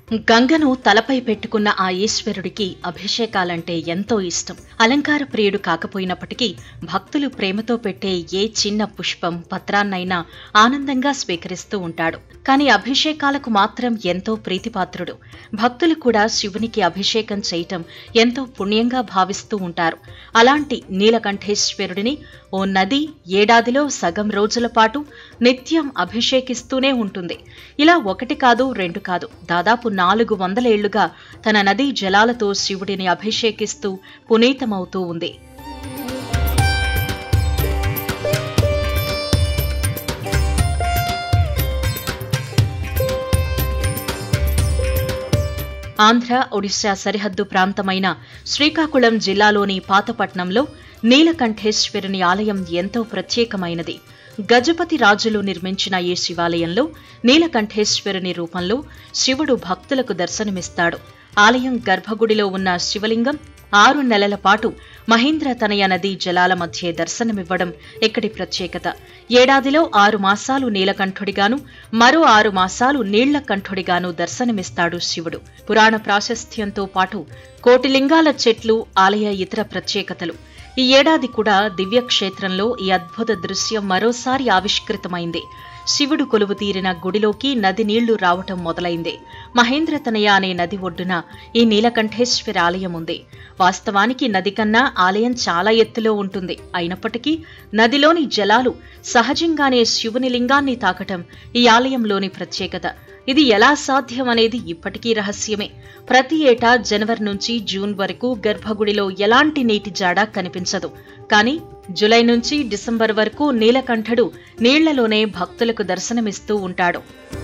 గంగను తలపై పెట్టుకున్న ఆ ఈశ్వరుడికి అభిషేకాలంటే ఎంతో ఇష్టం అలంకార ప్రియుడు కాకపోయినప్పటికీ భక్తులు ప్రేమతో పెట్టే ఏ చిన్న పుష్పం పత్రాన్నైనా ఆనందంగా స్వీకరిస్తూ ఉంటాడు కానీ అభిషేకాలకు మాత్రం ఎంతో ప్రీతిపాత్రుడు భక్తులు కూడా శివునికి అభిషేకం చేయటం ఎంతో పుణ్యంగా భావిస్తూ ఉంటారు అలాంటి నీలకంఠేశ్వరుడిని ఓ నది ఏడాదిలో సగం రోజుల పాటు నిత్యం అభిషేకిస్తూనే ఉంటుంది ఇలా ఒకటి కాదు రెండు కాదు దాదాపు నాలుగు వందలేళ్లుగా తన నదీ జలాలతో శివుడిని అభిషేకిస్తూ పునీతమవుతూ ఉంది ఆంధ్ర ఒడిశా సరిహద్దు ప్రాంతమైన శ్రీకాకుళం జిల్లాలోని పాతపట్నంలో నీలకంఠేశ్వరుని ఆలయం ఎంతో ప్రత్యేకమైనది గజపతి రాజులు నిర్మించిన ఈ శివాలయంలో నీలకంఠేశ్వరుని రూపంలో శివుడు భక్తులకు దర్శనమిస్తాడు ఆలయం గర్భగుడిలో ఉన్న శివలింగం ఆరు నెలల పాటు మహేంద్ర తనయ నదీ జలాల మధ్య దర్శనమివ్వడం ఇక్కడి ప్రత్యేకత ఏడాదిలో ఆరు మాసాలు నీలకంఠుడిగాను మరో ఆరు మాసాలు నీళ్లకంఠుడిగాను దర్శనమిస్తాడు శివుడు పురాణ ప్రాశస్త్యంతో పాటు కోటిలింగాల చెట్లు ఆలయ ఇతర ప్రత్యేకతలు ఈ ఏడాది కూడా దివ్యక్షేత్రంలో ఈ అద్భుత దృశ్యం మరోసారి ఆవిష్కృతమైంది శివుడు కొలువు తీరిన గుడిలోకి నది నీళ్లు రావటం మొదలైంది మహేంద్రతనయ అనే నది ఒడ్డున ఈ నీలకంఠేశ్వర ఆలయం ఉంది వాస్తవానికి నది కన్నా ఆలయం చాలా ఎత్తులో ఉంటుంది అయినప్పటికీ నదిలోని జలాలు సహజంగానే శివుని లింగాన్ని తాకటం ఈ ఆలయంలోని ప్రత్యేకత ఇది ఎలా సాధ్యం అనేది ఇప్పటికీ రహస్యమే ప్రతి ఏటా జనవరి నుంచి జూన్ వరకు గర్భగుడిలో ఎలాంటి నీటి జాడ కనిపించదు కానీ జులై నుంచి డిసెంబర్ వరకు నీలకంఠుడు నీళ్లలోనే భక్తులకు దర్శనమిస్తూ ఉంటాడు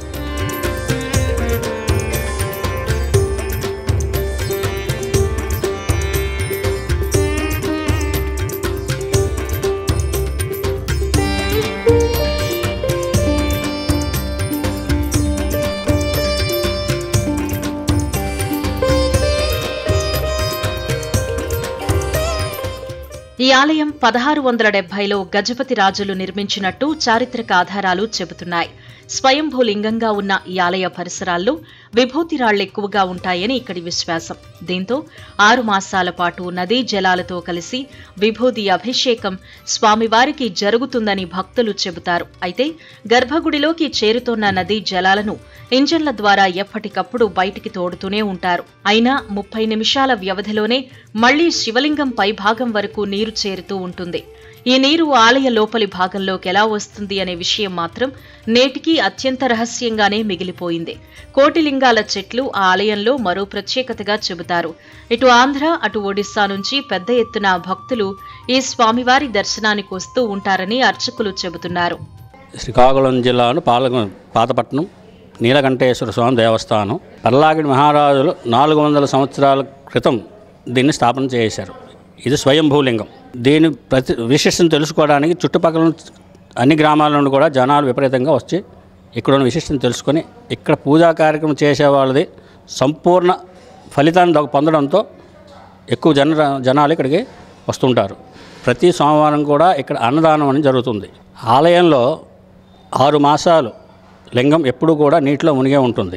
ఈ ఆలయం పదహారు వందల డెబ్బైలో గజపతి రాజులు నిర్మించినట్టు చారిత్రక ఆధారాలు చెబుతున్నాయి స్వయంభూ లింగంగా ఉన్న ఈ ఆలయ పరిసరాల్లో విభూతి రాళ్లు ఎక్కువగా ఉంటాయని ఇక్కడి విశ్వాసం దీంతో ఆరు మాసాల పాటు నదీ జలాలతో కలిసి విభూది అభిషేకం స్వామివారికి జరుగుతుందని భక్తులు చెబుతారు అయితే గర్భగుడిలోకి చేరుతోన్న నదీ జలాలను ఇంజన్ల ద్వారా ఎప్పటికప్పుడు బయటికి తోడుతూనే ఉంటారు అయినా ముప్పై నిమిషాల వ్యవధిలోనే మళ్లీ శివలింగం పైభాగం వరకు నీరు చేరుతూ ఉంటుంది ఈ నీరు ఆలయ లోపలి భాగంలోకి ఎలా వస్తుంది అనే విషయం మాత్రం నేటికీ అత్యంత రహస్యంగానే మిగిలిపోయింది కోటిలింగాల చెట్లు ఆ ఆలయంలో మరో ప్రత్యేకతగా చెబుతారు ఇటు ఆంధ్ర అటు ఒడిశా నుంచి పెద్ద ఎత్తున భక్తులు ఈ స్వామివారి దర్శనానికి వస్తూ ఉంటారని అర్చకులు చెబుతున్నారు శ్రీకాకుళం జిల్లాను పాలక పాతపట్నం నీలకంఠేశ్వర స్వామి దేవస్థానం పల్లాగిడి మహారాజులు నాలుగు వందల సంవత్సరాల క్రితం దీన్ని స్థాపన చేశారు ఇది స్వయంభూలింగం దీని ప్రతి విశిష్టం తెలుసుకోవడానికి చుట్టుపక్కల నుంచి అన్ని గ్రామాల నుండి కూడా జనాలు విపరీతంగా వచ్చి ఇక్కడ ఉన్న విశిష్టం తెలుసుకొని ఇక్కడ పూజా కార్యక్రమం చేసే వాళ్ళది సంపూర్ణ ఫలితాన్ని దొ- పొందడంతో ఎక్కువ జన జనాలు ఇక్కడికి వస్తుంటారు ప్రతి సోమవారం కూడా ఇక్కడ అన్నదానం అని జరుగుతుంది ఆలయంలో ఆరు మాసాలు లింగం ఎప్పుడూ కూడా నీటిలో మునిగే ఉంటుంది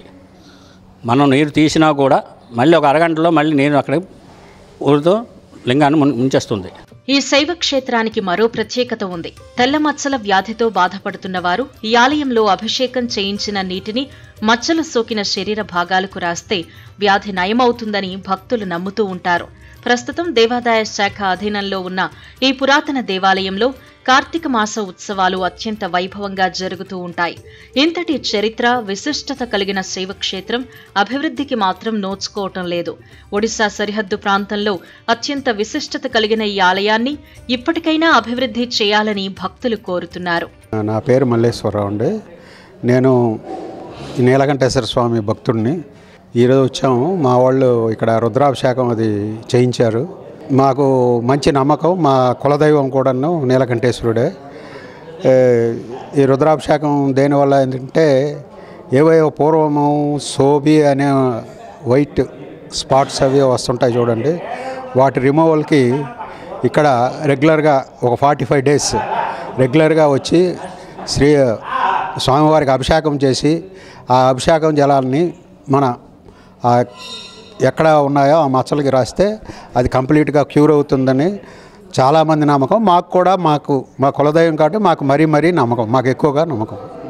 మనం నీరు తీసినా కూడా మళ్ళీ ఒక అరగంటలో మళ్ళీ నీరు అక్కడ ఊరితో లింగాన్ని మున్- ముంచేస్తుంది ఈ శైవ క్షేత్రానికి మరో ప్రత్యేకత ఉంది తెల్ల మచ్చల వ్యాధితో బాధపడుతున్న వారు ఈ ఆలయంలో అభిషేకం చేయించిన నీటిని మచ్చలు సోకిన శరీర భాగాలకు రాస్తే వ్యాధి నయమవుతుందని భక్తులు నమ్ముతూ ఉంటారు ప్రస్తుతం దేవాదాయ శాఖ అధీనంలో ఉన్న ఈ పురాతన దేవాలయంలో కార్తీక మాస ఉత్సవాలు అత్యంత వైభవంగా జరుగుతూ ఉంటాయి ఇంతటి చరిత్ర విశిష్టత కలిగిన శైవక్షేత్రం అభివృద్ధికి మాత్రం నోచుకోవటం లేదు ఒడిశా సరిహద్దు ప్రాంతంలో అత్యంత విశిష్టత కలిగిన ఈ ఆలయాన్ని ఇప్పటికైనా అభివృద్ధి చేయాలని భక్తులు కోరుతున్నారు నా పేరు మల్లేశ్వరరావు అండి నేను ఈ నీలకంఠేశ్వర స్వామి భక్తుడిని ఈరోజు వచ్చాము మా వాళ్ళు ఇక్కడ రుద్రాభిషేకం అది చేయించారు మాకు మంచి నమ్మకం మా కులదైవం కూడాను నీలకంఠేశ్వరుడే ఏ, ఈ రుద్రాభిషేకం దేనివల్ల ఏంటంటే ఏవో పూర్వము సోబి అనే వైట్ స్పాట్స్ అవి వస్తుంటాయి చూడండి వాటి రిమూవల్కి ఇక్కడ రెగ్యులర్గా ఒక ఫార్టీ ఫైవ్ డేస్ రెగ్యులర్గా వచ్చి శ్రీ స్వామివారికి అభిషేకం చేసి ఆ అభిషేకం జలాన్ని మన ఆ ఎక్కడ ఉన్నాయో ఆ మచ్చలకి రాస్తే అది కంప్లీట్గా క్యూర్ అవుతుందని చాలామంది నమ్మకం మాకు కూడా మాకు మా కులదైవం కాబట్టి మాకు మరీ మరీ నమ్మకం మాకు ఎక్కువగా నమ్మకం